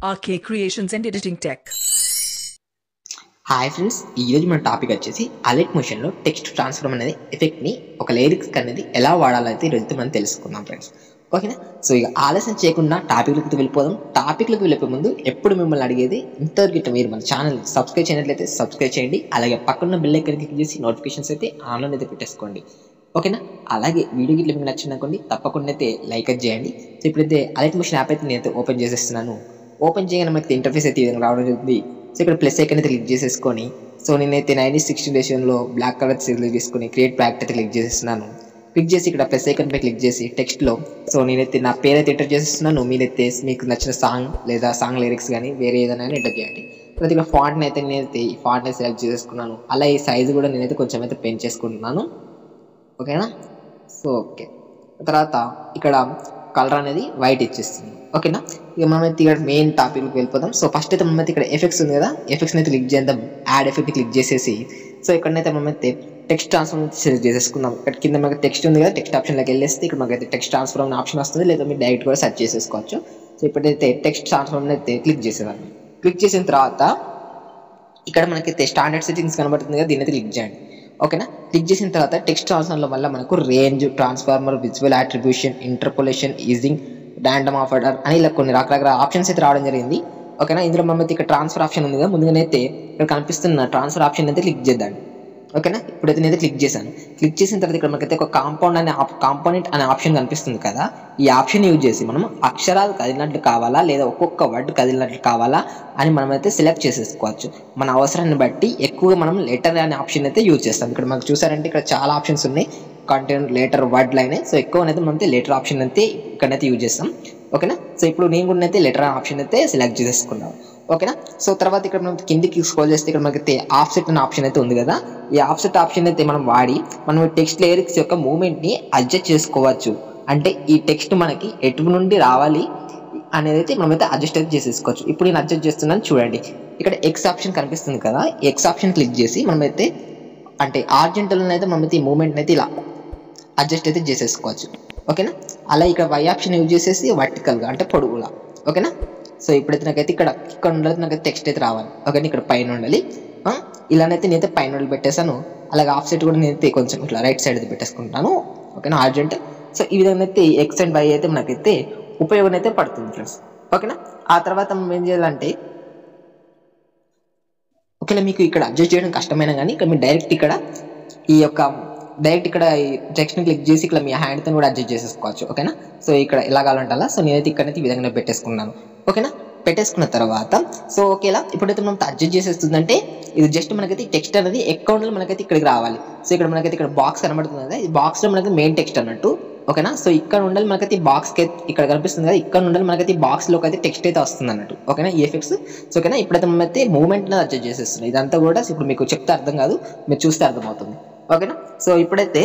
RK Creations and Editing Tech. Hi friends ఈరోజు మన topic వచ్చేసి అలెట్ మోషన్లో టెక్స్ట్ ట్రాన్స్ఫర్మ్ అనేది ఎఫెక్ట్ని ఒక లిరిక్స్ అనేది ఎలా వాడాలైతే ఈరోజు మనం తెలుసుకుందాం ఫ్రెండ్స్ ఓకేనా సో ఇక ఆలస్యం చేయకుండా టాపిక్లకు వెళ్ళిపోదాం టాపిక్లకు వెళ్ళిపోయే ముందు ఎప్పుడు మిమ్మల్ని అడిగేది ఇంతవరకు ఇట్లా మీరు మన ఛానల్ సబ్స్క్రైబ్ చేయనట్లయితే సబ్స్క్రైబ్ చేయండి అలాగే పక్కన బెల్ ఐకన్ క్లిక్ చేసి నోటిఫికేషన్స్ అయితే ఆన్లో అయితే పెట్టేసుకోండి ఓకేనా అలాగే వీడియో గిట్ల మీకు నచ్చింది అనుకోండి తప్పకుండా అయితే లైక్ అయితే చేయండి సో ఇప్పుడైతే అలెట్ మోషన్ యాప్ అయితే నేనైతే ఓపెన్ చేసేస్తున్నాను ఓపెన్ చేయగానే మనకి ఇంటర్ఫేస్ అయితే ఈ విధంగా రావడం జరుగుతుంది సో ఇక్కడ ప్లస్ ఐకన్ అయితే క్లిక్ చేసేసుకొని సో నేనైతే నైన్టీ సిక్స్టీన్ డేషన్లో బ్లాక్ కలర్ సెలెక్ట్ చేసుకొని క్రియేట్ బ్యాక్ అయితే క్లిక్ చేసేస్తున్నాను క్లిక్ చేసి ఇక్కడ ప్లస్ ఐకన్ పై క్లిక్ చేసి టెక్స్ట్లో సో నేనైతే నా పేరు అయితే ఎంటర్ చేసేస్తున్నాను మీరైతే మీకు నచ్చిన సాంగ్ లేదా సాంగ్ లిరిక్స్ కానీ వేరే ఏదైనా ఎంటర్ చేయండి తర్వాత ఇక్కడ ఫాంట్ని అయితే నేనైతే ఈ ఫాంట్ని సెలెక్ట్ చేసేసుకున్నాను అలా ఈ సైజు కూడా నేనైతే కొంచెం అయితే పెంచేసుకుంటున్నాను ఓకేనా సో ఓకే తర్వాత ఇక్కడ కలర్ అనేది వైట్ ఇచ్చేస్తుంది ఓకేనా ఇక మనమైతే ఇక్కడ మెయిన్ టాపిక్కి వెళ్ళిపోదాం సో ఫస్ట్ అయితే మనమైతే ఇక్కడ ఎఫెక్ట్స్ ఉంది కదా ఎఫెక్ట్స్ని అయితే క్లిక్ చేద్దాం యాడ్ ఎఫెక్ట్ క్లిక్ చేసేసి సో ఇక్కడనైతే మనమైతే టెక్స్ట్ ట్రాన్స్ఫర్మ్ సెలెక్ట్ చేసేసుకుందాం ఇక్కడ కింద మనకి టెక్స్ట్ ఉంది కదా టెక్స్ట్ ఆప్షన్లోకి వెళ్ళేస్తే ఇక్కడ మనకైతే టెక్స్ట్ ట్రాన్స్ఫర్మ్ ఆప్షన్ వస్తుంది లేదా మీరు డైరెక్ట్ కూడా సెర్చ్ చేసేసుకోవచ్చు సో ఇప్పుడైతే టెక్స్ట్ ట్రాన్స్ఫర్మ్ అయితే క్లిక్ చేసేదాన్ని క్లిక్ చేసిన తర్వాత ఇక్కడ మనకైతే స్టాండర్డ్ సెట్టింగ్స్ కనబడుతుంది కదా దీని అయితే క్లిక్ చేయండి ఓకేనా క్లిక్ చేసిన తర్వాత టెక్స్ట్ ట్రాన్స్ఫర్లో వల్ల మనకు range transformer visual attribution interpolation easing random of order అని ఇలా కొన్ని రకరకాల ఆప్షన్స్ అయితే రావడం జరిగింది ఓకేనా ఇందులో మనం ఇక్కడ ట్రాన్స్ఫర్ ఆప్షన్ ఉంది కదా ముందుగానైతే ఇక్కడ కనిపిస్తున్న ట్రాన్స్ఫర్ ఆప్షన్ అయితే క్లిక్ చేద్దాం ఓకేనా ఇప్పుడైతే నేనైతే క్లిక్ చేశాను క్లిక్ చేసిన తర్వాత ఇక్కడ మనకైతే ఒక కాంపౌండ్ అనే కాంపోనెంట్ అనే ఆప్షన్ కనిపిస్తుంది కదా ఈ ఆప్షన్ యూజ్ చేసి మనం అక్షరాలు కదిలినట్లు కావాలా లేదా ఒక్కొక్క వర్డ్ కదిలినట్లు కావాలా అని మనమైతే సెలెక్ట్ చేసేసుకోవచ్చు మన అవసరాన్ని బట్టి ఎక్కువగా మనం లెటర్ అనే ఆప్షన్ అయితే యూజ్ చేస్తాం ఇక్కడ మనకు చూసారంటే ఇక్కడ చాలా ఆప్షన్స్ ఉన్నాయి content letter word line so ఎక్కువ అయితే మనం లెటర్ ఆప్షన్ అయితే ఇక్కడైతే యూజ్ చేస్తాం ఓకేనా సో ఇప్పుడు నేను కూడా అయితే లెటర్ ఆప్షన్ అయితే సెలెక్ట్ చేసేసుకున్నాను ఓకేనా సో తర్వాత ఇక్కడ మనం కిందికి స్క్రోల్ చేస్తే ఇక్కడ మనకైతే ఆఫ్సెట్ అనే ఆప్షన్ అయితే ఉంది కదా ఈ ఆఫ్సెట్ ఆప్షన్ అయితే మనం వాడి మనం టెక్స్ట్ లిరిక్స్ యొక్క మూమెంట్ని అడ్జస్ట్ చేసుకోవచ్చు అంటే ఈ టెక్స్ట్ మనకి ఎటు నుండి రావాలి అనేది అయితే మనమైతే అడ్జస్ట్ అయితే చేసేసుకోవచ్చు ఇప్పుడు నేను అడ్జస్ట్ చేస్తున్నాను చూడండి ఇక్కడ ఎక్స్ ఆప్షన్ కనిపిస్తుంది కదా ఎక్స్ ఆప్షన్ క్లిక్ చేసి మనమైతే అంటే ఆర్జెంటల్ అయితే మనమైతే ఈ మూమెంట్ అయితే ఇలా అడ్జస్ట్ అయితే చేసేసుకోవచ్చు ఓకేనా అలా ఇక్కడ వై ఆప్షన్ యూజ్ చేసేసి వర్టికల్గా అంటే పొడుగులా ఓకేనా సో ఇప్పుడైతే నాకైతే ఇక్కడ ఇక్కడ ఉండాలి నాకైతే టెక్స్ట్ అయితే రావాలి ఓకేనా ఇక్కడ పైన ఉండాలి ఇలానైతే నేనైతే పైన ఉండాలి పెట్టేశాను అలాగే ఆఫ్ సైడ్ కూడా నేనైతే కొంచెం ఇట్లా రైట్ సైడ్ అయితే పెట్టేసుకుంటాను ఓకేనా అర్జెంట్ సో ఈ విధంగా అయితే ఎక్స్ అండ్ వై అయితే మనకైతే ఉపయోగం అయితే పడుతుంది ఫ్రెండ్స్ ఓకేనా ఆ తర్వాత మనం ఏం చేయాలంటే ఒకవేళ మీకు ఇక్కడ అడ్జస్ట్ చేయడం కష్టమైనా కానీ ఇక్కడ మీరు డైరెక్ట్ ఇక్కడ ఈ యొక్క డైరెక్ట్ ఇక్కడ టెక్స్ట్ని క్లిక్ చేసి ఇక్కడ మీ హ్యాండ్తో కూడా అడ్జస్ట్ చేసేసుకోవచ్చు ఓకేనా సో ఇక్కడ ఎలా కావాలంటే అలా సో నేనైతే ఇక్కడైతే ఈ విధంగా పెట్టేసుకున్నాను ఓకేనా పెట్టేసుకున్న తర్వాత సో ఓకేలా ఇప్పుడైతే మనం అడ్జస్ట్ చేసేస్తుందంటే ఇది జస్ట్ మనకైతే టెక్స్ట్ అనేది అకౌంట్లో మనకైతే ఇక్కడికి రావాలి సో ఇక్కడ మనకైతే ఇక్కడ బాక్స్ కనబడుతుంది కదా ఈ బాక్స్లో మనకి మెయిన్ టెక్స్ట్ అన్నట్టు ఓకేనా సో ఇక్కడ ఉండాలి మనకైతే ఈ బాక్స్కి ఇక్కడ కనిపిస్తుంది కదా ఇక్కడ ఉండాలి మనకైతే ఈ బాక్స్లోకి అయితే టెక్స్ట్ అయితే వస్తుంది అన్నట్టు ఓకేనా ఈ ఎఫెక్ట్స్ సో ఓకేనా ఇప్పుడైతే మనం అయితే మూమెంట్ అడ్జస్ట్ చేసేస్తున్నాం ఇదంతా కూడా ఇప్పుడు మీకు చెప్తే అర్థం కాదు మీరు చూస్తే అర్థమవుతుంది ఓకేనా సో ఇప్పుడైతే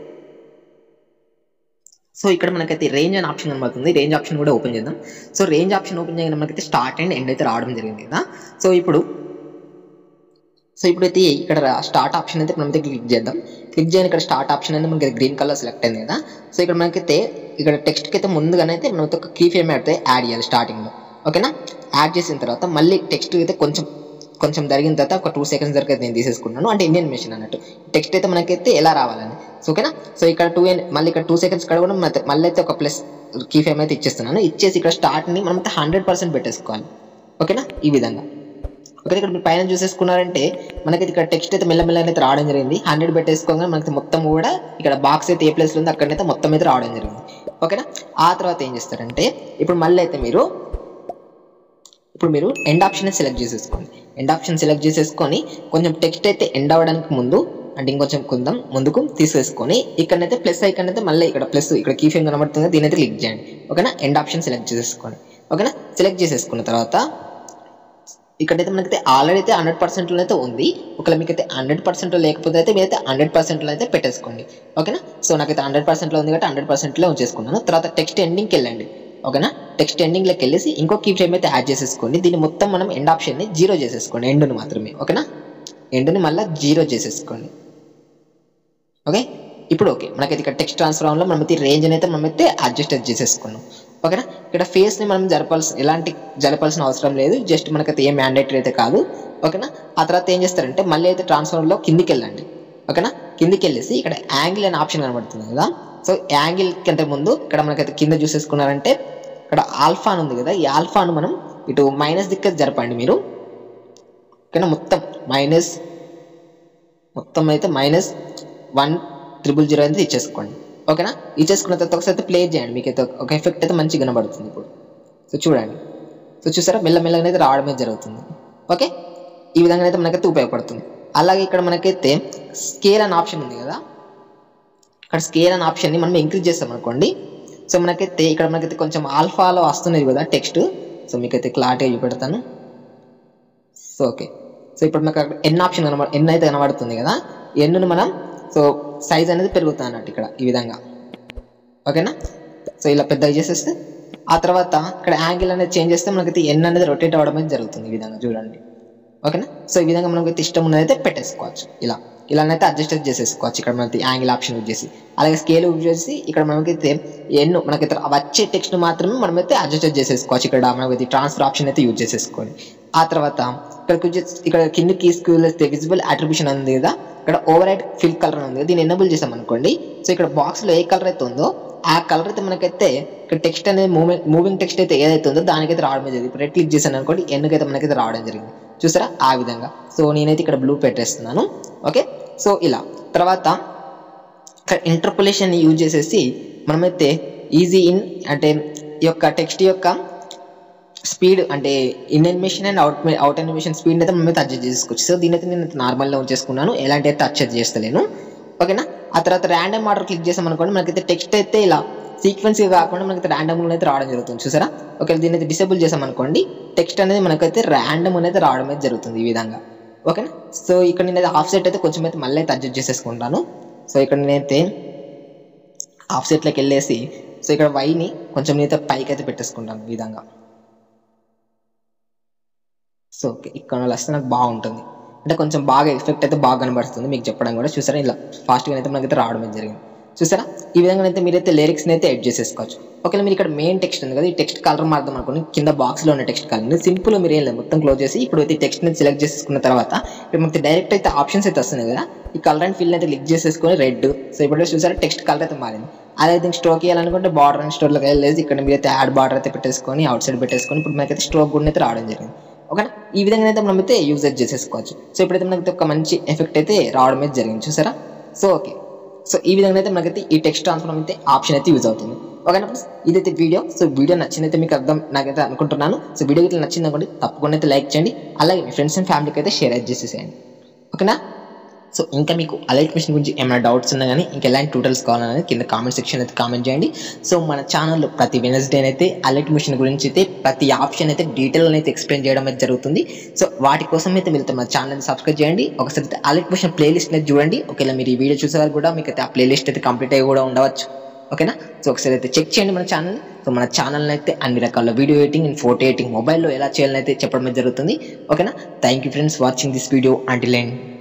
సో ఇక్కడ మనకైతే రేంజ్ అనే ఆప్షన్ కనబడుతుంది రేంజ్ ఆప్షన్ కూడా ఓపెన్ చేద్దాం సో రేంజ్ ఆప్షన్ ఓపెన్ చేయగానే మనకైతే స్టార్ట్ అండ్ ఎండ్ అయితే రావడం జరిగింది కదా సో ఇప్పుడు సో ఇప్పుడైతే ఇక్కడ స్టార్ట్ ఆప్షన్ అయితే మనమైతే క్లిక్ చేద్దాం క్లిక్ చేయని ఇక్కడ స్టార్ట్ ఆప్షన్ అయితే మనకి గ్రీన్ కలర్ సెలెక్ట్ అయింది కదా సో ఇక్కడ మనకైతే ఇక్కడ టెక్స్ట్కి అయితే ముందుగానైతే మనం ఒక కీ ఫ్రేమ్ అయితే యాడ్ చేయాలి స్టార్టింగ్లో ఓకేనా యాడ్ చేసిన తర్వాత మళ్ళీ టెక్స్ట్ అయితే కొంచెం కొంచెం జరిగిన తర్వాత ఒక టూ సెకండ్స్ వరకు అయితే నేను తీసేసుకున్నాను అంటే ఇండియన్ మెషిన్ అన్నట్టు టెక్స్ట్ అయితే మనకైతే ఎలా రావాలని సో ఓకేనా సో ఇక్కడ టూ మళ్ళీ ఇక్కడ టూ సెకండ్స్ కూడా కూడా మళ్ళీ అయితే ఒక ప్లస్ కీ ఫేమ్ అయితే ఇచ్చేస్తున్నాను ఇచ్చేసి ఇక్కడ స్టార్ట్ని మనం అయితే హండ్రెడ్ పర్సెంట్ పెట్టేసుకోవాలి ఓకేనా ఈ విధంగా ఓకే ఇక్కడ మీరు పైన చూసేసుకున్నారంటే మనకి ఇక్కడ టెక్స్ట్ అయితే మెల్లమెల్ల అయితే రావడం జరిగింది హండ్రెడ్ పెట్టేసుకోగానే మనకి మొత్తం కూడా ఇక్కడ బాక్స్ అయితే ఏ ప్లేస్లో ఉంది అక్కడైతే మొత్తం అయితే రావడం జరిగింది ఓకేనా ఆ తర్వాత ఏం చేస్తారంటే ఇప్పుడు మళ్ళీ అయితే మీరు ఇప్పుడు మీరు ఎండ్ ఆప్షన్ సెలెక్ట్ చేసేసుకోండి ఎండ్ ఆప్షన్ సెలెక్ట్ చేసేసుకొని కొంచెం టెక్స్ట్ అయితే ఎండ్ అవ్వడానికి ముందు అంటే ఇంకొంచెం కొంచెం ముందుకు తీసేసుకొని ఇక్కడనైతే ప్లస్ ఐకన్ అయితే మళ్ళీ ఇక్కడ ప్లస్ ఇక్కడ కీ ఫేమ్ కనబడుతుంది దీని అయితే క్లిక్ చేయండి ఓకేనా ఎండ్ ఆప్షన్ సెలెక్ట్ చేసేసుకోండి ఓకేనా సెలెక్ట్ చేసేసుకున్న తర్వాత ఇక్కడైతే మనకైతే ఆల్రెడీ అయితే హండ్రెడ్ పర్సెంట్లో అయితే ఉంది ఒకవేళ మీకు అయితే హండ్రెడ్ పర్సెంట్లో లేకపోతే అయితే మీరైతే హండ్రెడ్ పర్సెంట్లో అయితే పెట్టేసుకోండి ఓకేనా సో నాకైతే హండ్రెడ్ పర్సెంట్లో ఉంది కాబట్టి హండ్రెడ్ పర్సెంట్లో ఉంచేసుకున్నాను తర్వాత టెక్స్ట్ ఎండింగ్కి వెళ్ళండి ఓకేనా టెక్స్ట్ ఎండింగ్లోకి వెళ్ళేసి ఇంకో కీ ఫ్రేమ్ అయితే యాడ్ చేసేసుకోండి దీన్ని మొత్తం మనం ఎండ్ ఆప్షన్ని జీరో చేసేసుకోండి ఎండుని మాత్రమే ఓకేనా ఎండుని మళ్ళీ జీరో చేసేసుకోండి ఓకే ఇప్పుడు ఓకే మనకైతే ఇక్కడ టెక్స్ట్ ట్రాన్స్ఫార్మ్లో మనమైతే రేంజ్ అయితే మనమైతే అడ్జస్ట్ చేసేసుకున్నాం ఓకేనా ఇక్కడ ఫేస్ని మనం జరపాల్సిన ఎలాంటి జరపాల్సిన అవసరం లేదు జస్ట్ మనకైతే ఏం మ్యాండేటరీ అయితే కాదు ఓకేనా ఆ తర్వాత ఏం చేస్తారంటే మళ్ళీ అయితే ట్రాన్స్ఫార్మర్లో కిందికి వెళ్ళండి ఓకేనా కిందికి వెళ్ళేసి ఇక్కడ యాంగిల్ అనే ఆప్షన్ కనబడుతుంది కదా సో యాంగిల్ కంటే ముందు ఇక్కడ మనకైతే కింద చూసేసుకున్నారంటే ఇక్కడ ఆల్ఫా అని ఉంది కదా ఈ ఆల్ఫాను మనం ఇటు మైనస్ దిక్కు జరపండి మీరు ఓకేనా మొత్తం మైనస్ మొత్తం అయితే మైనస్ వన్ త్రిబుల్ జీరో అయితే ఇచ్చేసుకోండి ఓకేనా ఇచ్చేసుకున్న తర్వాత ఒకసారి ప్లే చేయండి మీకు అయితే ఒక ఎఫెక్ట్ అయితే మంచిగా కనబడుతుంది ఇప్పుడు సో చూడండి సో చూసారా మెల్లమెల్లగా అయితే రావడమే జరుగుతుంది ఓకే ఈ విధంగా అయితే మనకైతే ఉపయోగపడుతుంది అలాగే ఇక్కడ మనకైతే స్కేల్ అనే ఆప్షన్ ఉంది కదా ఇక్కడ స్కేల్ అనే ఆప్షన్ని మనం ఇంక్రీజ్ చేస్తాం అనుకోండి సో మనకైతే ఇక్కడ మనకైతే కొంచెం ఆల్ఫాలో వస్తున్నది కదా టెక్స్ట్ సో మీకైతే క్లారిటీ చూపెడతాను సో ఓకే సో ఇప్పుడు మనకు అక్కడ ఎన్ ఆప్షన్ కనబడ ఎన్ అయితే కనబడుతుంది కదా ఎన్ను మనం సో సైజ్ అనేది పెరుగుతుంది అన్నట్టు ఇక్కడ ఈ విధంగా ఓకేనా సో ఇలా పెద్దగా చేసేస్తే ఆ తర్వాత ఇక్కడ యాంగిల్ అనేది చేంజ్ చేస్తే మనకైతే ఎన్ అనేది రొటేట్ అవ్వడం అనేది జరుగుతుంది ఈ విధంగా చూడండి ఓకేనా సో ఈ విధంగా మనకైతే ఇష్టం ఉన్నదైతే పెట్టేసుకోవచ్చు ఇలా ఇలానైతే అడ్జస్ట్ చేసేసుకోవచ్చు ఇక్కడ మనకి యాంగిల్ ఆప్షన్ యూజ్ చేసి అలాగే స్కేల్ యూజ్ చేసి ఇక్కడ మనకైతే ఎన్నో మనకైతే వచ్చే టెక్స్ట్ మాత్రమే మనమైతే అడ్జస్ట్ చేసేసుకోవచ్చు ఇక్కడ మనకైతే ట్రాన్స్ఫర్ ఆప్షన్ అయితే యూజ్ చేసేసుకోండి ఆ తర్వాత ఇక్కడ ఇక్కడ కిందకి స్కూల్ వస్తే విజిబుల్ అట్రిబ్యూషన్ ఉంది కదా ఇక్కడ ఓవర్ హెడ్ ఫిల్ కలర్ ఉంది కదా దీన్ని ఎనబుల్ చేసాం అనుకోండి సో ఇక్కడ బాక్స్లో ఏ కలర్ అయితే ఉందో ఆ కలర్ అయితే మనకైతే ఇక్కడ టెక్స్ట్ అనేది మూవింగ్ మూవింగ్ టెక్స్ట్ అయితే ఏదైతే ఉందో దానికైతే రావడం జరిగింది ఇప్పుడు రెడ్ క్లిక్ చేశాను అనుకోండి ఎన్నుకైతే మనకైతే రావడం జరిగింది చూసారా ఆ విధంగా సో నేనైతే ఇక్కడ బ్లూ పెట్టేస్తున్నాను ఓకే సో ఇలా తర్వాత ఇక్కడ ఇంటర్పులేషన్ యూజ్ చేసేసి మనమైతే ఈజీ ఇన్ అంటే ఈ యొక్క టెక్స్ట్ యొక్క స్పీడ్ అంటే in animation and out out animation speed అయితే మనం అడ్జస్ట్ చేసుకోవచ్చు సో దీని అయితే నేను నార్మల్గా ఉంచేసుకున్నాను ఎలాంటి అయితే అడ్జస్ట్ చేస్తలేను ఓకేనా ఆ తర్వాత ర్యాండమ్ ఆర్డర్ క్లిక్ చేసాం అనుకోండి మనకైతే టెక్స్ట్ అయితే ఇలా సీక్వెన్స్గా కాకుండా మనకైతే ర్యాండమ్ అయితే రావడం జరుగుతుంది చూసారా ఓకే దీని అయితే డిసేబుల్ చేసాం అనుకోండి టెక్స్ట్ అనేది మనకైతే ర్యాండమ్ అనేది రావడం అయితే జరుగుతుంది ఈ విధంగా ఓకేనా సో ఇక్కడ నేనైతే ఆఫ్ సెట్ అయితే కొంచెం అయితే మళ్ళీ అయితే అడ్జస్ట్ చేసేసుకుంటాను సో ఇక్కడ నేనైతే ఆఫ్ సెట్లోకి వెళ్ళేసి సో ఇక్కడ వైని కొంచెం నేనైతే పైకి అయితే పెట్టేసుకుంటాను ఈ విధంగా సో ఓకే ఇక్కడ వస్తే నాకు బాగుంటుంది అంటే కొంచెం బాగా ఎఫెక్ట్ అయితే బాగా కనబడుతుంది మీకు చెప్పడం కూడా చూసారా ఇలా ఫాస్ట్గా అయితే మనకైతే రావడం జరిగింది చూసారా ఈ విధంగా అయితే మీరైతే లిరిక్స్ని అయితే ఎడ్ చేసేసుకోవచ్చు ఒకవేళ మీరు ఇక్కడ మెయిన్ టెక్స్ట్ ఉంది కదా ఈ టెక్స్ట్ కలర్ మారుదాం అనుకోండి కింద బాక్స్లో ఉన్న టెక్స్ట్ కలర్ని సింపుల్ మీరు ఏం లేదు మొత్తం క్లోజ్ చేసి ఇప్పుడు అయితే టెక్స్ట్ని సెలెక్ట్ చేసుకున్న తర్వాత ఇప్పుడు మనకి డైరెక్ట్ అయితే ఆప్షన్స్ అయితే వస్తున్నాయి కదా ఈ కలర్ అండ్ ఫిల్ అయితే క్లిక్ చేసేసుకొని రెడ్ సో ఇప్పుడు చూసారా టెక్స్ట్ కలర్ అయితే మారింది అదే దీనికి స్ట్రోక్ చేయాలనుకుంటే బార్డర్ అండ్ స్టోర్లోకి వెళ్ళేసి ఇక్కడ మీరైతే యాడ్ బార్డర్ అయితే పెట్టేసుకొని అవుట్ సైడ్ పెట్టేసుకొని ఇప్పుడు మనకైతే స్ట్రోక్ కూడా అయితే రావడం జరిగింది ఓకేనా ఈ విధంగా అయితే మనం అయితే యూజ్ చేసేసుకోవచ్చు సో ఇప్పుడైతే మనకి ఒక మంచి ఎఫెక్ట్ అయితే రావడం అయితే జరిగింది చూసారా సో ఓకే సో ఈ విధంగా అయితే మనకైతే ఈ టెక్స్ట్ ట్రాన్స్ఫార్మ్ అయితే ఆప్షన్ అయితే యూజ్ అవుతుంది ఓకేనా ఫ్రెండ్స్ ఇదైతే వీడియో సో వీడియో నచ్చిందైతే మీకు అర్థం నాకైతే అనుకుంటున్నాను సో వీడియో అయితే నచ్చింది అనుకోండి తప్పకుండా అయితే లైక్ చేయండి అలాగే మీ ఫ్రెండ్స్ అండ్ ఫ్యామిలీకి అయితే షేర్ అయితే చేసేసేయండి ఓకేనా సో ఇంకా మీకు అలైట్ మిషన్ గురించి ఏమైనా డౌట్స్ ఉన్నా కానీ ఇంకా ఎలాంటి ట్యూటల్స్ కావాలనేది కింద కామెంట్ సెక్షన్ అయితే కామెంట్ చేయండి సో మన ఛానల్లో ప్రతి వెనస్డే అయితే అలైట్ మిషన్ గురించి అయితే ప్రతి ఆప్షన్ అయితే డీటెయిల్ అయితే ఎక్స్ప్లెయిన్ చేయడం అయితే జరుగుతుంది సో వాటి కోసం అయితే మీరు మన ఛానల్ సబ్స్క్రైబ్ చేయండి ఒకసారి అయితే అలైట్ మిషన్ ప్లేలిస్ట్ అయితే చూడండి ఒకవేళ మీరు ఈ వీడియో చూసేవారు కూడా మీకు అయితే ఆ ప్లేలిస్ట్ అయితే కంప్లీట్ అయ్యి కూడా ఉండవచ్చు ఓకేనా సో ఒకసారి అయితే చెక్ చేయండి మన ఛానల్ సో మన ఛానల్ అయితే అన్ని రకాల video editing and photo editing మొబైల్లో ఎలా చేయాలని అయితే చెప్పడం అయితే జరుగుతుంది ఓకేనా thank you friends watching this video until end